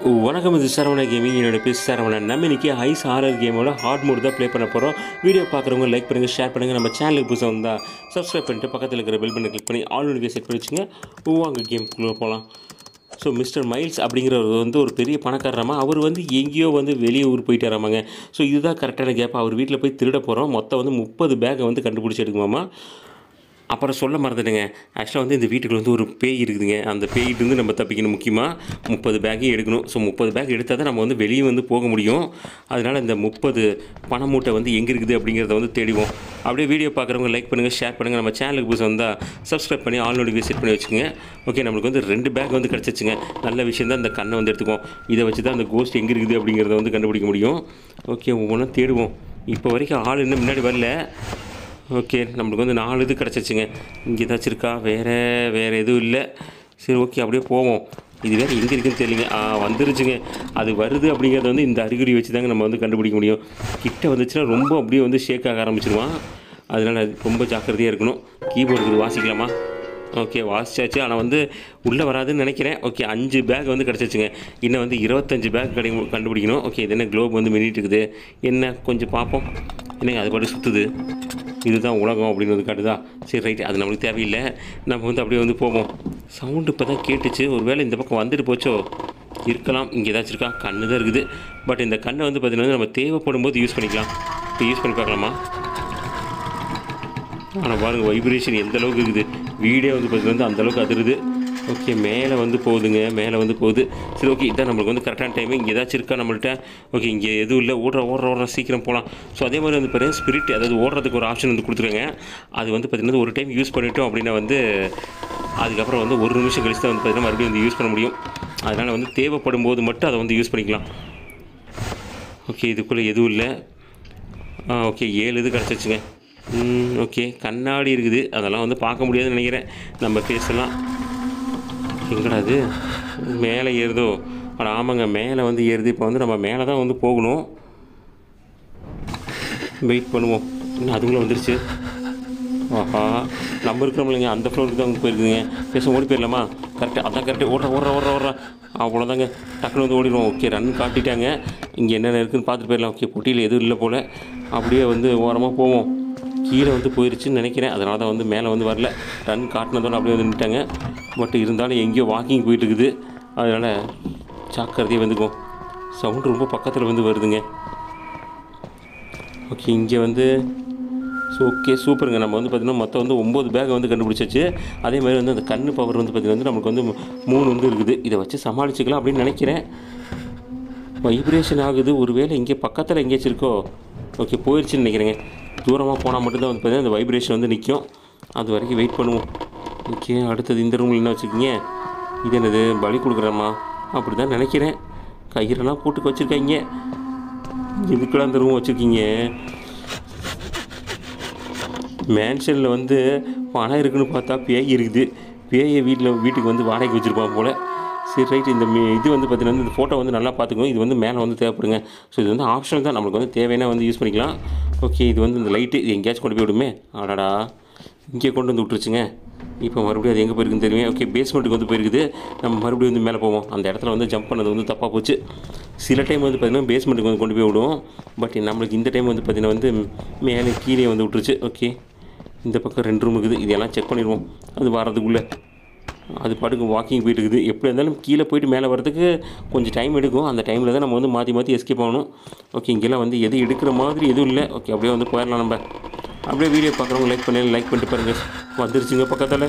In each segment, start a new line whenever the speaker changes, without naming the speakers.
வணக்கம் இது சரவண கேமிங் என்னோட பேர் சரவணன் நம்ம இன்னைக்கு ஐஸ் ஹாரர் கேமோட ஹார்ட் மோட் தான் ப்ளே பண்ண போகிறோம் வீடியோ பார்க்குறவங்க லைக் பண்ணுங்கள் ஷேர் பண்ணுங்கள் நம்ம சேனலுக்கு புதுசாக வந்தால் சப்ஸ்கிரைப் பண்ணிட்டு பக்கத்தில் இருக்கிற பெல் பண்ணி கிளிக் பண்ணி ஆல் நோட்டிஃபிகேஷன் செட் பண்ணி வச்சுங்க வாங்க கேம்குள்ளே போகலாம் ஸோ மிஸ்டர் மைல்ஸ் அப்படிங்கிறவர் வந்து ஒரு பெரிய பணக்காரராமா அவர் வந்து எங்கேயோ வந்து வெளியே ஊர் போயிட்டாராமாங்க ஸோ இதுதான் கரெக்டான கேப் அவர் வீட்டில் போய் திருட போகிறோம் மொத்தம் வந்து முப்பது பேக்கை வந்து கண்டுபிடிச்சி எடுக்குமாமா அப்புறம் சொல்ல மறந்துடுங்க ஆக்சுவலாக வந்து இந்த வீட்டுக்குள்ள வந்து ஒரு பேய் இருக்குதுங்க அந்த பேயிலிருந்து நம்ம தப்பிக்கணும் முக்கியமாக முப்பது பேக்கையும் எடுக்கணும் ஸோ முப்பது பேக் எடுத்தால் தான் நம்ம வந்து வெளியே வந்து போக முடியும் அதனால் இந்த முப்பது பண மூட்டை வந்து எங்கே இருக்குது அப்படிங்கிறத வந்து தேடிவோம் அப்படியே வீடியோ பார்க்குறவங்க லைக் பண்ணுங்கள் ஷேர் பண்ணுங்கள் நம்ம சேனலுக்கு புதுசு வந்தால் சப்ஸ்கிரைப் பண்ணி ஆல் நோட்டிஃபிகேஷன் செட் பண்ணி வச்சுக்கோங்க ஓகே நம்மளுக்கு வந்து ரெண்டு பேக் வந்து கிடச்சிச்சுங்க நல்ல விஷயம் தான் இந்த கண்ணை வந்து எடுத்துக்குவோம் இதை வச்சு தான் அந்த கோஸ்ட் எங்கே இருக்குது அப்படிங்கிறத வந்து கண்டுபிடிக்க முடியும் ஓகே ஒவ்வொன்றும் தேடுவோம் இப்போ வரைக்கும் ஆள் இன்னும் முன்னாடி வரல ஓகே நம்மளுக்கு வந்து நாலு இது கிடச்சிச்சுங்க இங்கே ஏதாச்சும் இருக்கா வேறு வேறு எதுவும் இல்லை சரி ஓகே அப்படியே போவோம் இது வேறு எங்கே இருக்குன்னு தெரியலங்க ஆ வந்துருச்சுங்க அது வருது அப்படிங்கிறத வந்து இந்த அறிகுறி வச்சு தாங்க நம்ம வந்து கண்டுபிடிக்க முடியும் கிட்ட வந்துச்சுன்னா ரொம்ப அப்படியே வந்து ஷேக் ஆக ஆரம்பிச்சிருவான் அதனால் ரொம்ப ஜாக்கிரதையாக இருக்கணும் கீபோர்டு இருக்குது வாசிக்கலாமா ஓகே வாசிச்சாச்சு ஆனால் வந்து உள்ளே வராதுன்னு நினைக்கிறேன் ஓகே அஞ்சு பேக் வந்து கிடச்சிச்சுங்க இன்னும் வந்து இருபத்தஞ்சு பேக் கிடை கண்டுபிடிக்கணும் ஓகே இது என்ன குளோப் வந்து மின்னிட்டு இருக்குது என்ன கொஞ்சம் பார்ப்போம் என்னங்க அது பாட்டு சுற்றுது இதுதான் உலகம் அப்படின்னு வந்து காட்டுதா சரி ரைட்டு அது நம்மளுக்கு தேவையில்லை நம்ம வந்து அப்படியே வந்து போவோம் சவுண்டு இப்போ தான் கேட்டுச்சு ஒருவேளை இந்த பக்கம் வந்துட்டு போச்சோ இருக்கலாம் இங்கே ஏதாச்சும் இருக்கா கண்ணு தான் இருக்குது பட் இந்த கண்ணை வந்து பார்த்தீங்கன்னா நம்ம தேவைப்படும் போது யூஸ் பண்ணிக்கலாம் இப்போ யூஸ் பண்ணி பார்க்கலாமா ஆனால் பாருங்கள் வைப்ரேஷன் எந்த அளவுக்கு இருக்குது வீடியோ வந்து பார்த்தீங்கன்னா அந்த அளவுக்கு அதிருது ஓகே மேலே வந்து போகுதுங்க மேலே வந்து போகுது சரி ஓகே இதான் நம்மளுக்கு வந்து கரெக்டான டைம் இங்கே ஏதாச்சும் இருக்கா நம்மள்ட்ட ஓகே இங்கே எதுவும் இல்லை ஓடுற ஓடுற ஓடுற சீக்கிரம் போகலாம் ஸோ அதே மாதிரி வந்து பார்த்தீங்கன்னா ஸ்பிரிட் அதாவது ஓடுறதுக்கு ஒரு ஆப்ஷன் வந்து கொடுத்துருங்க அது வந்து பார்த்தீங்கன்னா ஒரு டைம் யூஸ் பண்ணிட்டோம் அப்படின்னா வந்து அதுக்கப்புறம் வந்து ஒரு நிமிஷம் கழிச்சு தான் வந்து பார்த்தீங்கன்னா மறுபடியும் வந்து யூஸ் பண்ண முடியும் அதனால் வந்து தேவைப்படும் போது மட்டும் அதை வந்து யூஸ் பண்ணிக்கலாம் ஓகே இதுக்குள்ளே எதுவும் இல்லை ஆ ஓகே ஏழு இது கிடச்சிச்சுங்க ம், ஓகே கண்ணாடி இருக்குது அதெல்லாம் வந்து பார்க்க முடியாதுன்னு நினைக்கிறேன் நம்ம ஃபேஸெல்லாம் எங்கடா அது மேலே ஏறுதோ அட ஆமாங்க மேலே வந்து ஏறுது இப்போ வந்து நம்ம மேலே தான் வந்து போகணும் வெயிட் பண்ணுவோம் இன்னும் அதுக்குள்ளே வந்துருச்சு ஆஹா நம்ம இருக்கிறோம் இல்லைங்க அந்த ஃப்ளோருக்கு தான் வந்து போயிருக்குதுங்க பேச ஓடி போயிடலாமா கரெக்டாக அதான் கரெக்டாக ஓடுற ஓடுற ஓடுற ஓடுற அவ்வளோதாங்க டக்குனு வந்து ஓடிடுவோம் ஓகே ரன் காட்டிட்டாங்க இங்கே என்னென்ன இருக்குதுன்னு பார்த்துட்டு போயிடலாம் ஓகே பொட்டியில் எதுவும் இல்லை போல் அப்படியே வந்து ஓரமாக போவோம் கீழே வந்து போயிருச்சுன்னு நினைக்கிறேன் அதனால தான் வந்து மேலே வந்து வரல ரன் காட்டினதோட அப்படியே வந்து நின்ட்டாங்க பட் இருந்தாலும் எங்கேயோ வாக்கிங் போயிட்டு இருக்குது அதனால் ஜாக்கிரதையாக வந்துக்குவோம் சவுண்ட் ரொம்ப பக்கத்தில் வந்து வருதுங்க ஓகே இங்கே வந்து ஸோ ஓகே சூப்பருங்க நம்ம வந்து பார்த்திங்கன்னா மொத்தம் வந்து ஒம்பது பேக் வந்து கண்டுபிடிச்சாச்சு அதே மாதிரி வந்து அந்த கண்ணு பவர் வந்து பார்த்திங்கன்னா வந்து நமக்கு வந்து மூணு வந்து இருக்குது இதை வச்சு சமாளிச்சுக்கலாம் அப்படின்னு நினைக்கிறேன் வைப்ரேஷன் ஆகுது ஒருவேளை இங்கே பக்கத்தில் எங்கேயாச்சும் இருக்கோ ஓகே போயிடுச்சுன்னு நினைக்கிறேங்க தூரமாக போனால் மட்டும்தான் வந்து பார்த்தீங்கன்னா இந்த வைப்ரேஷன் வந்து நிற்கும் அது வரைக்கும் வெயிட் பண்ணுவோம் ஓகே அடுத்தது இந்த ரூமில் என்ன வச்சுருக்கீங்க இது என்னது பலி கொடுக்குறேம்மா அப்படி தான் நினைக்கிறேன் கயிறெல்லாம் போட்டு வச்சுருக்காங்க இதுக்குள்ள அந்த ரூம் வச்சுருக்கீங்க மேன்ஷனில் வந்து பணம் இருக்குன்னு பார்த்தா பேய் இருக்குது பேயை வீட்டில் வீட்டுக்கு வந்து வாடகைக்கு வச்சுருப்பான் போல் சரி ரைட் இந்த மீ- இது வந்து பார்த்தீங்கன்னா இந்த ஃபோட்டோ வந்து நல்லா பார்த்துக்கணும் இது வந்து மேலே வந்து தேவைப்படுங்க ஸோ இது வந்து ஆப்ஷனல் தான் நம்மளுக்கு வந்து தேவையான வந்து யூஸ் பண்ணிக்கலாம் ஓகே இது வந்து இந்த லைட்டு இது எங்கேயாச்சும் கொண்டு போய் விடுமே ஆடாடா இங்கே கொண்டு வந்து விட்டுருச்சுங்க இப்போ மறுபடியும் அது எங்கே போயிருக்குன்னு தெரியுமே ஓகே பேஸ்மெண்ட்டுக்கு வந்து போயிருக்குது நம்ம மறுபடியும் வந்து மேலே போவோம் அந்த இடத்துல வந்து ஜம்ப் பண்ணது வந்து தப்பாக போச்சு சில டைம் வந்து பார்த்திங்கன்னா பேஸ்மெண்ட்டுக்கு வந்து கொண்டு போய் விடுவோம் பட் நம்மளுக்கு இந்த டைம் வந்து பார்த்திங்கன்னா வந்து மேலே கீழே வந்து விட்டுருச்சு ஓகே இந்த பக்கம் ரெண்டு ரூம் இருக்குது இதெல்லாம் செக் பண்ணிடுவோம் அது வர்றதுக்குள்ளே அது பாட்டுக்கு வாக்கிங் போயிட்டு இருக்குது எப்படி இருந்தாலும் கீழே போயிட்டு மேலே வரதுக்கு கொஞ்சம் டைம் எடுக்கும் அந்த டைமில் தான் நம்ம வந்து மாற்றி மாற்றி எஸ்கேப் ஆகணும் ஓகே இங்கெல்லாம் வந்து எது எடுக்கிற மாதிரி எதுவும் இல்லை ஓகே அப்படியே வந்து போயிடலாம் நம்ம அப்படியே வீடியோ பார்க்குறவங்க லைக் பண்ணி லைக் பண்ணிட்டு பாருங்கள் வந்துருச்சுங்க பக்கத்தில்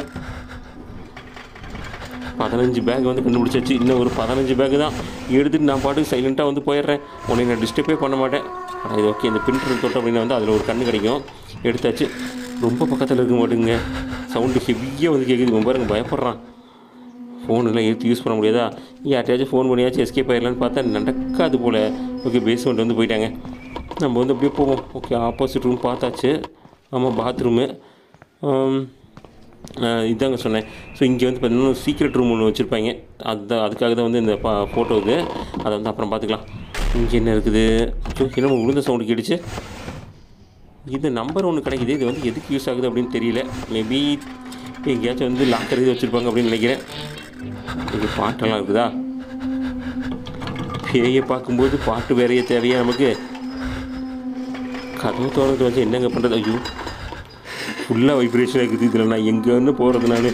பதினஞ்சு பேக் வந்து கண்டுபிடிச்சாச்சு இன்னும் ஒரு பதினஞ்சு பேக் தான் எடுத்துட்டு நான் பாட்டுக்கு சைலண்ட்டாக வந்து போயிடுறேன் உன்னை நான் டிஸ்டர்பே பண்ண மாட்டேன் ஆனால் இது ஓகே இந்த பிரிண்டர் தொட்டோம் அப்படின்னா வந்து அதில் ஒரு கண்ணு கிடைக்கும் எடுத்தாச்சு ரொம்ப பக்கத்தில் இருக்க மாட்டேங்குங்க சவுண்டு ஹெவியாக வந்து கேட்குது இவன் பாருங்க பயப்படுறான் ஃபோனெல்லாம் எடுத்து யூஸ் பண்ண முடியாதா யார்ட்டையாச்சும் ஃபோன் பண்ணியாச்சும் எஸ்கேப் ஆயிடலான்னு பார்த்தா நடக்காது போல் ஓகே பேஸ்மெண்ட் வந்து போயிட்டாங்க நம்ம வந்து அப்படியே போவோம் ஓகே ஆப்போசிட் ரூம் பார்த்தாச்சு ஆமாம் பாத்ரூமு இதாங்க சொன்னேன் ஸோ இங்கே வந்து பார்த்தீங்கன்னா சீக்ரெட் ரூம் ஒன்று வச்சுருப்பாங்க அதுதான் அதுக்காக தான் வந்து இந்த ஃபோட்டோ இது அதை வந்து அப்புறம் பார்த்துக்கலாம் இங்கே என்ன இருக்குது அச்சோ, என்ன விழுந்த சவுண்டு கேட்டுச்சு இது நம்பர் ஒன்று கிடைக்குது இது வந்து எதுக்கு யூஸ் ஆகுது அப்படின்னு தெரியல மேபி எங்கேயாச்சும் வந்து லாக்கர் இது வச்சுருப்பாங்க அப்படின்னு நினைக்கிறேன் இங்கே பாட்டெல்லாம் இருக்குதா பேயை பார்க்கும்போது பாட்டு வேறையே தேவையா நமக்கு கதவு திறந்து வச்சு என்னங்க பண்ணுறது ஐயோ ஃபுல்லாக வைப்ரேஷன் இருக்குது இதில் நான் எங்கேன்னு போகிறது நான்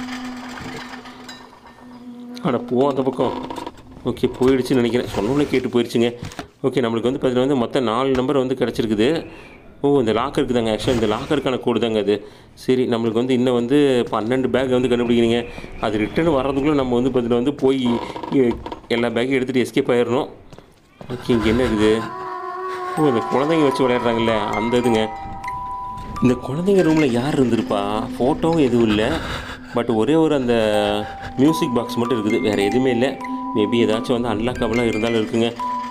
ஆனால் போ அந்த பக்கம் ஓகே போயிடுச்சுன்னு நினைக்கிறேன் சொன்னோன்னே கேட்டு போயிடுச்சுங்க ஓகே நம்மளுக்கு வந்து பார்த்தீங்கன்னா வந்து மொத்தம் நாலு நம்பர் வந்து கிடச்சிருக்குது ஓ இந்த லாக்கருக்கு தாங்க ஆக்சுவலாக இந்த லாக்கருக்கான கோடு தாங்க அது சரி நம்மளுக்கு வந்து இன்னும் வந்து பன்னெண்டு பேக் வந்து கண்டுபிடிக்கிறீங்க அது ரிட்டர்ன் வர்றதுக்குள்ளே நம்ம வந்து பார்த்தீங்கன்னா வந்து போய் எ- எல்லா பேக்கையும் எடுத்துகிட்டு எஸ்கேப் ஆயிடணும் ஓகே இங்கே என்ன இருக்குது ஓ இந்த குழந்தைங்க வச்சு விளையாடுறாங்கல்ல அந்த இதுங்க இந்த குழந்தைங்க ரூமில் யார் இருந்திருப்பா ஃபோட்டோவும் எதுவும் இல்லை பட் ஒரே ஒரு அந்த மியூசிக் பாக்ஸ் மட்டும் இருக்குது வேறு எதுவுமே இல்லை மேபி ஏதாச்சும் வந்து அன்லாக்கபுளாக இருந்தாலும் இருக்குங்க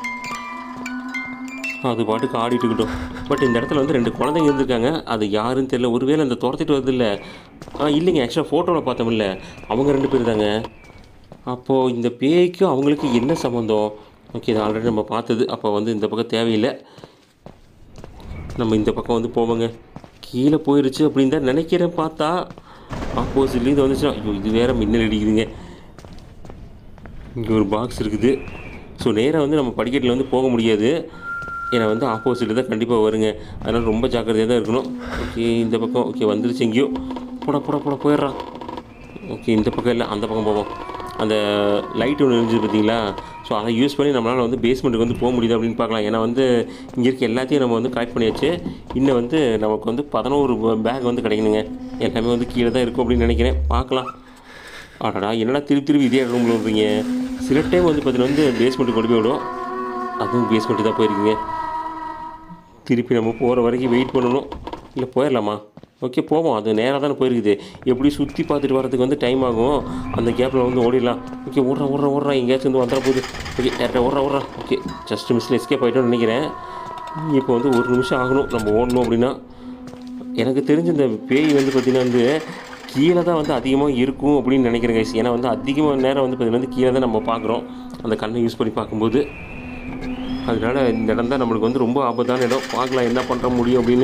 அது பாட்டுக்கு ஆடிட்டு இருக்கட்டும் பட் இந்த இடத்துல வந்து ரெண்டு குழந்தைங்க இருந்திருக்காங்க அது யாருன்னு தெரியல ஒருவேளை அந்த துரத்திட்டு வருது இல்லை ஆ இல்லைங்க ஆக்சுவலாக ஃபோட்டோவில் பார்த்தோம்ல அவங்க ரெண்டு பேர் தாங்க அப்போது இந்த பேய்க்கும் அவங்களுக்கு என்ன சம்மந்தம் ஓகே இது ஆல்ரெடி நம்ம பார்த்தது அப்போ வந்து இந்த பக்கம் தேவையில்லை நம்ம இந்த பக்கம் வந்து போவோங்க கீழே போயிருச்சு அப்படின்னு தான் நினைக்கிறேன் பார்த்தா ஆப்போசிட்லேருந்து வந்துச்சுன்னா ஐயோ இது வேற மின்னல் அடிக்குதுங்க இங்கே ஒரு பாக்ஸ் இருக்குது ஸோ நேராக வந்து நம்ம படிக்கட்டில் வந்து போக முடியாது ஏன்னா வந்து ஆப்போசிட்டில் தான் கண்டிப்பாக வருங்க அதனால் ரொம்ப ஜாக்கிரதையாக தான் இருக்கணும் ஓகே இந்த பக்கம் ஓகே வந்துருச்சு எங்கேயோ போட போட போட போயிடுறான் ஓகே இந்த பக்கம் இல்லை அந்த பக்கம் போவோம் அந்த லைட் ஒன்று இருந்துச்சு பார்த்தீங்களா ஸோ அதை யூஸ் பண்ணி நம்மளால் வந்து பேஸ்மெண்ட்டுக்கு வந்து போக முடியுது அப்படின்னு பார்க்கலாம் ஏன்னா வந்து இங்கே இருக்க எல்லாத்தையும் நம்ம வந்து கலெக்ட் பண்ணியாச்சு இன்னும் வந்து நமக்கு வந்து பதினோரு பேக் வந்து கிடைக்கணுங்க எல்லாமே வந்து கீழே தான் இருக்கும் அப்படின்னு நினைக்கிறேன் பார்க்கலாம் அடடா என்னடா திருப்பி திருப்பி இதே ரூமில் விடுறீங்க சில டைம் வந்து பார்த்தீங்கன்னா வந்து பேஸ்மெண்ட்டு கொண்டு போய் விடும் அதுவும் பேஸ்மெண்ட்டு தான் போயிருக்கீங்க திருப்பி நம்ம போகிற வரைக்கும் வெயிட் பண்ணணும் இல்லை போயிடலாமா ஓகே போவோம் அது நேராக தானே போயிருக்குது எப்படி சுற்றி பார்த்துட்டு வரதுக்கு வந்து டைம் ஆகும் அந்த கேப்பில் வந்து ஓடிடலாம் ஓகே ஓடுறா ஓடுறா ஓடுறா எங்கேயாச்சும் வந்து வந்துட போகுது ஓகே டேரக்டாக ஓடுறா ஓடுறா ஓகே ஜஸ்ட் மிஸ்ல எஸ்கேப் ஆகிட்டோம்னு நினைக்கிறேன் இப்போ வந்து ஒரு நிமிஷம் ஆகணும் நம்ம ஓடணும் அப்படின்னா எனக்கு தெரிஞ்ச இந்த பேய் வந்து பார்த்திங்கன்னா வந்து கீழே தான் வந்து அதிகமாக இருக்கும் அப்படின்னு நினைக்கிறேன் guys. ஏன்னா வந்து அதிகமாக நேரம் வந்து பார்த்திங்கன்னா வந்து கீழே தான் நம்ம பார்க்குறோம் அந்த கண்ணை யூஸ் பண்ணி பார்க்கும்போது அதனால இந்த இடம் தான் நம்மளுக்கு வந்து ரொம்ப ஆபத்தான இடம் பார்க்கலாம் என்ன பண்ணுற முடியும் அப்படின்னு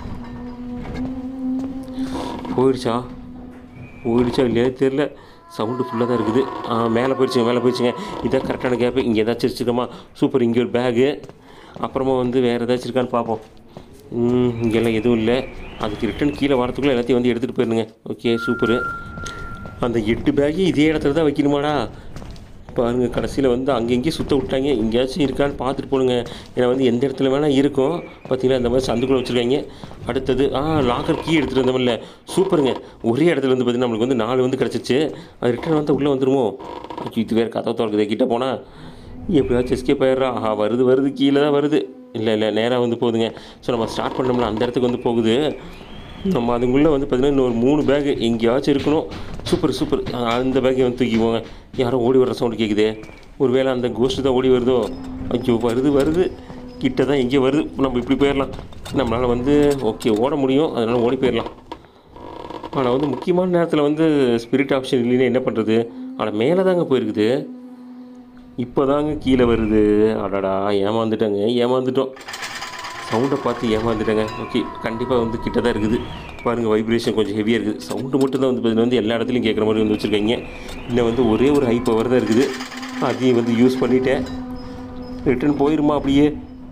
போயிடுச்சா போயிடுச்சா இல்லையா தெரில சவுண்டு ஃபுல்லாக தான் இருக்குது ஆ மேலே போயிடுச்சுங்க மேலே போயிடுச்சுங்க இதான் கரெக்டான கேப்பு இங்கே ஏதாச்சும் வச்சுருக்கோமா சூப்பர் இங்கே ஒரு பேகு அப்புறமா வந்து வேறு ஏதாச்சும் இருக்கான்னு பார்ப்போம் ம், இங்கெல்லாம் எதுவும் இல்லை அதுக்கு ரிட்டன் கீழே வரத்துக்குள்ளே எல்லாத்தையும் வந்து எடுத்துகிட்டு போயிருங்க ஓகே சூப்பரு அந்த எட்டு பேக்கையும் இதே இடத்துல தான் வைக்கணுமாடா பாருங்க கடைசியில் வந்து அங்கங்கேயும் சுத்த விட்டாங்க எங்கேயாச்சும் இருக்கான்னு பார்த்துட்டு போடுங்க ஏன்னா வந்து எந்த இடத்துல வேணால் இருக்கும் பார்த்தீங்களா இந்த மாதிரி சந்துக்குள்ளே வச்சுருக்காங்க அடுத்தது ஆ லாக்கர் கீ எடுத்துகிட்டு வந்தோம்ல சூப்பருங்க ஒரே இடத்துல வந்து பார்த்தீங்கன்னா நம்மளுக்கு வந்து நாலு வந்து கிடச்சிச்சு அது ரிட்டர்ன் வந்து உள்ளே வந்துருமோ ஐயோ, இது வேறு கதவை திறக்குது கிட்ட போனால் எப்படியாச்சும் எஸ்கேப் ஆயிடுறா ஆஹா வருது வருது கீழே தான் வருது இல்லை இல்லை நேராக வந்து போகுதுங்க ஸோ நம்ம ஸ்டார்ட் பண்ணோம்ல அந்த இடத்துக்கு வந்து போகுது நம்ம அதுக்குள்ளே வந்து பார்த்தீங்கன்னா இன்னொரு மூணு பேகு எங்கேயாச்சும் இருக்கணும் சூப்பர் சூப்பர் அந்த பேக்கை வந்து தூக்கி போங்க யாரோ ஓடி வர சவுண்டு கேட்குதே ஒருவேளை அந்த கோஸ்ட்டு தான் ஓடி வருதோ ஐயோ வருது வருது கிட்ட தான் எங்கேயோ வருது நம்ம இப்படி போயிடலாம் நம்மளால் வந்து ஓகே ஓட முடியும் அதனால் ஓடி போயிடலாம் ஆனால் வந்து முக்கியமான நேரத்தில் வந்து ஸ்பிரிட் ஆப்ஷன் இல்லைன்னா என்ன பண்ணுறது ஆனால் மேலே தாங்க போயிருக்குது இப்போ தாங்க கீழே வருது அடடா ஏமாந்துட்டேங்க ஏமாந்துட்டோம் சவுண்டை பார்த்து ஏமாந்துட்டேங்க ஓகே கண்டிப்பாக வந்து கிட்ட தான் இருக்குது பாருங்கள் வைப்ரேஷன் கொஞ்சம் ஹெவியாக இருக்குது சவுண்டு மட்டும் தான் வந்து பார்த்தீங்கன்னா வந்து எல்லா இடத்துலையும் கேட்குற மாதிரி வந்து வச்சுருக்காங்க இன்னும் வந்து ஒரே ஒரு ஹை பவர் தான் இருக்குது அதையும் வந்து யூஸ் பண்ணிட்டேன் ரிட்டர்ன் போயிருமா அப்படியே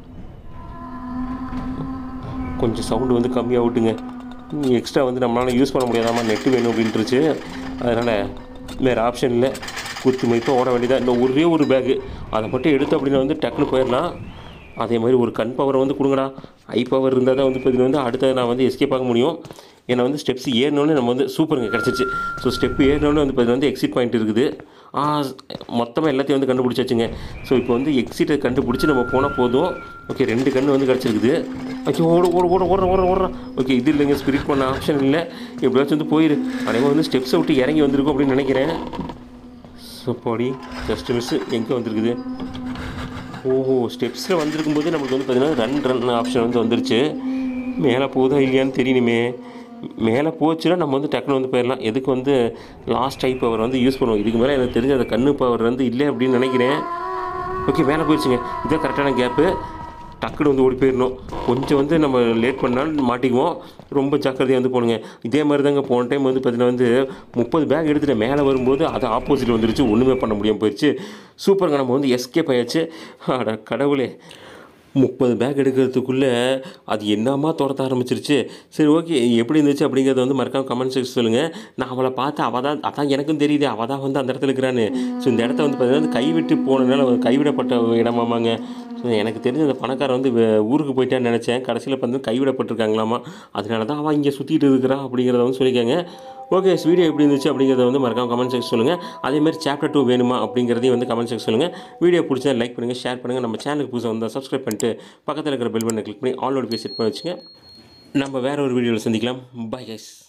கொஞ்சம் சவுண்டு வந்து கம்மியாக விட்டுங்க எக்ஸ்ட்ரா வந்து நம்மளால் யூஸ் பண்ண முடியாதாம்மா நெட்டு வேணும் அப்படின்ட்டுருச்சு அதனால் வேறு ஆப்ஷன் இல்லை குத்து மதிப்பாக ஓட வேண்டியதாக இன்னும் ஒரே ஒரு பேகு அதை மட்டும் எடுத்து அப்படின்னா வந்து டக்குன்னு போயிடலாம் அதே மாதிரி ஒரு கண் பவரை வந்து கொடுங்கடா ஐ பவர் இருந்தால் தான் வந்து பார்த்தீங்கன்னா வந்து அடுத்த நான் வந்து எஸ்கேப் ஆக முடியும் ஏன்னா வந்து ஸ்டெப்ஸ் ஏறினோடனே நம்ம வந்து சூப்பருங்க கிடச்சிச்சு ஸோ ஸ்டெப் ஏறினோடனே வந்து பார்த்தீங்கன்னா வந்து எக்ஸிட் பாயிண்ட் இருக்குது ஆ மொத்தமாக எல்லாத்தையும் வந்து கண்டுபிடிச்சாச்சுங்க ஸோ இப்போ வந்து எக்ஸிட்டை கண்டுபிடிச்சி நம்ம போனால் போதும் ஓகே ரெண்டு கன்று வந்து கிடச்சிருக்குது ஐயோ ஓட ஓட ஓட ஓடுற ஓடுற ஓடுறான் ஓகே இது இல்லைங்க ஸ்பிரிட் பண்ண ஆப்ஷன் இல்லை எப்படியாச்சும் வந்து போயிரு அதே வந்து ஸ்டெப்ஸை விட்டு இறங்கி வந்திருக்கும் அப்படின்னு நினைக்கிறேன் ஸோ பாடி ஜஸ்ட் மிஸ்ஸு எங்கே வந்திருக்குது ஓஹோ ஸ்டெப்ஸில் வந்திருக்கும் போது நம்மளுக்கு வந்து பார்த்தீங்கன்னா ரன் ரன் ஆப்ஷன் வந்து வந்துருச்சு மேலே போகுதா இல்லையான்னு தெரியணுமே மேலே போச்சுன்னா நம்ம வந்து டக்குன்னு வந்து போயிடலாம் எதுக்கு வந்து லாஸ்ட் டைப் பவர் வந்து யூஸ் பண்ணுவோம் இதுக்கு மேலே எனக்கு தெரிஞ்ச அந்த கண்ணு பவர் வந்து இல்லை அப்படின்னு நினைக்கிறேன் ஓகே மேலே போயிடுச்சுங்க இதான் கரெக்டான கேப்பு டக்குன்னு வந்து ஓடி போயிடணும் கொஞ்சம் வந்து நம்ம லேட் பண்ணாலும் மாட்டிக்குவோம் ரொம்ப ஜாக்கிரதையாக வந்து போகணுங்க இதே மாதிரி தாங்க போன டைம் வந்து பார்த்தீங்கன்னா வந்து முப்பது பேக் எடுத்துகிட்டு மேலே வரும்போது அது ஆப்போசிட் வந்துருச்சு ஒன்றுமே பண்ண முடியாமல் போயிடுச்சு சூப்பருங்க நம்ம வந்து எஸ்கேப் ஆயாச்சு அட கடவுளே முப்பது பேக் எடுக்கிறதுக்குள்ளே அது என்னமா துரத்த ஆரம்பிச்சிருச்சு சரி ஓகே எப்படி இருந்துச்சு அப்படிங்கிறத வந்து மறக்காம கமெண்ட் செக்ஷன் சொல்லுங்கள் நான் அவளை பார்த்து அவள் தான் அதான் எனக்கும் தெரியுது அவள் தான் வந்து அந்த இடத்துல இருக்கிறான்னு ஸோ இந்த இடத்த வந்து பார்த்தீங்கன்னா கைவிட்டு போனதுனால ஒரு கைவிடப்பட்ட இடமாமாங்க ஸோ எனக்கு தெரிஞ்ச அந்த பணக்காரன் வந்து வே- ஊருக்கு போயிட்டான்னு நினச்சேன் கடைசியில் வந்து கைவிடப்பட்டிருக்காங்களாமா அதனால தான் அவள் இங்கே சுற்றிட்டு இருக்கிறா அப்படிங்கிறத வந்து சொல்லியிருக்காங்க ஓகே வீடியோ எப்படி இருந்துச்சு அப்படிங்கிறத வந்து மறக்காம கமெண்ட் செக்ஷன் சொல்லுங்கள் அதே மாதிரி சாப்டர் டூ வேணுமா அப்படிங்கிறதையும் வந்து கமெண்ட் செக்ஷன் சொல்லுங்கள் வீடியோ பிடிச்சா லைக் பண்ணுங்கள் ஷேர் பண்ணுங்கள் நம்ம சேனலுக்கு புதுசாக வந்தால் சப்ஸ்கிரைப் பண்ணிட்டு பக்கத்தில் இருக்கிற பெல் பட்டனை கிளிக் பண்ணி ஆல் நோட்டிஃபிகேஷன் பண்ணி வச்சுங்க நம்ம வேற ஒரு வீடியோவில் சந்திக்கலாம் பை கைஸ்